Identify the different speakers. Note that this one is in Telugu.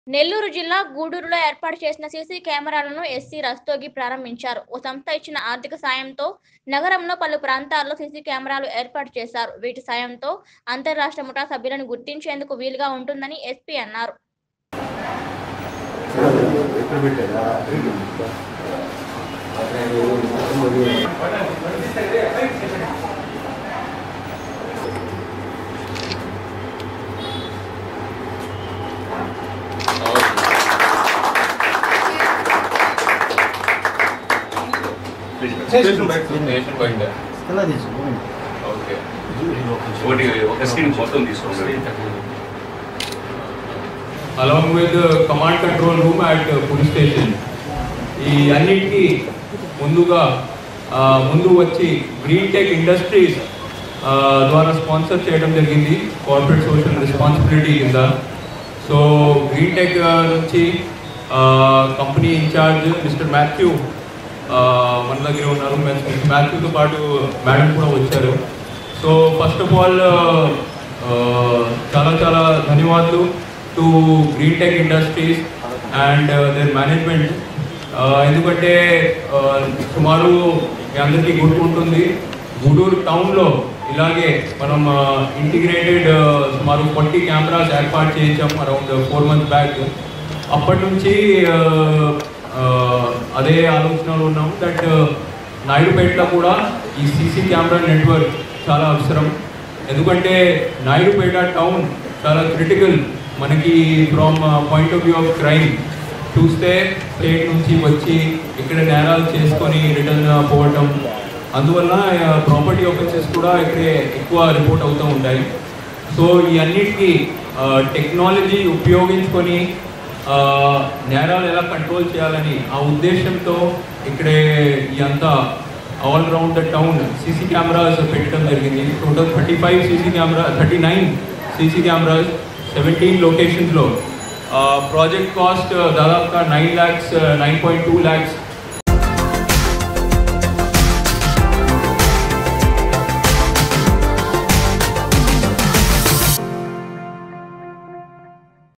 Speaker 1: నెల్లూరు జిల్లా గూడూరులో ఏర్పాటు చేసిన సీసీ కెమెరాలను ఎస్సీ రస్తోగి ప్రారంభించారు ఓ సంస్థ ఇచ్చిన ఆర్థిక సాయంతో నగరంలో పలు ప్రాంతాల్లో సీసీ కెమెరాలు ఏర్పాటు చేశారు వీటి సాయంతో అంతర్రాష్ట్ర ముఠా సభ్యులను గుర్తించేందుకు వీలుగా ఉంటుందని ఎస్పీ అన్నారు
Speaker 2: స్టేషన్ పోయిందా
Speaker 3: ఎలా తీసుకో
Speaker 2: ఓకే ఒకటి ఒక స్క్రీన్ మొత్తం తీసుకోండి
Speaker 4: along with the command control room at uh, police station ఈ అన్నిటికీ ముందుగా ఆ, ముందు వచ్చి గ్రీన్ టెక్ ఇండస్ట్రీస్ ద్వారా స్పాన్సర్ చేయడం జరిగింది కార్పొరేట్ సోషల్ రెస్పాన్సిబిలిటీ కింద సో గ్రీన్ టెక్ నుంచి కంపెనీ ఇన్ఛార్జ్ మిస్టర్ మాథ్యూ ఆ, మన దగ్గర ఉన్నారు మిస్టర్ మాథ్యూతో పాటు మేడం కూడా వచ్చారు సో ఫస్ట్ ఆఫ్ ఆల్ చాలా చాలా ధన్యవాదాలు to green tech industries and their management ఎందుకంటే uh, సుమారు మీ అందరికీ గుర్తుంటుంది గూడూరు టౌన్లో ఇలాగే మనం ఇంటిగ్రేటెడ్ సుమారు ఫార్టీ కెమెరాస్ ఏర్పాటు చేయించాం అరౌండ్ ఫోర్ మంత్స్ బ్యాక్ అప్పటి నుంచి uh, uh, అదే ఆలోచనలో ఉన్నాం దట్ నాయుడుపేటలో కూడా ఈ సీసీ కెమెరా నెట్వర్క్ చాలా అవసరం ఎందుకంటే నాయుడుపేట టౌన్ చాలా క్రిటికల్ మనకి from point of view of crime చూస్తే స్టేట్ నుంచి వచ్చి ఇక్కడ నేరాలు చేసుకొని రిటర్న్ పోవటం అందువల్ల ప్రాపర్టీ ఆఫెన్సెస్ కూడా ఇక్కడే ఎక్కువ రిపోర్ట్ అవుతూ ఉంటాయి సో ఈ అన్నిటికీ టెక్నాలజీ ఉపయోగించుకొని ఆ, నేరాలు ఎలా కంట్రోల్ చేయాలని ఆ ఉద్దేశంతో ఇక్కడే ఈ అంతా all round the town CC cameras పెట్టడం జరిగింది total thirty five CC camera thirty nine CC cameras seventeen లొకేషన్స్లో ప్రాజెక్ట్ కాస్ట్ దాదాపుగా nine lakhs nine point two lakhs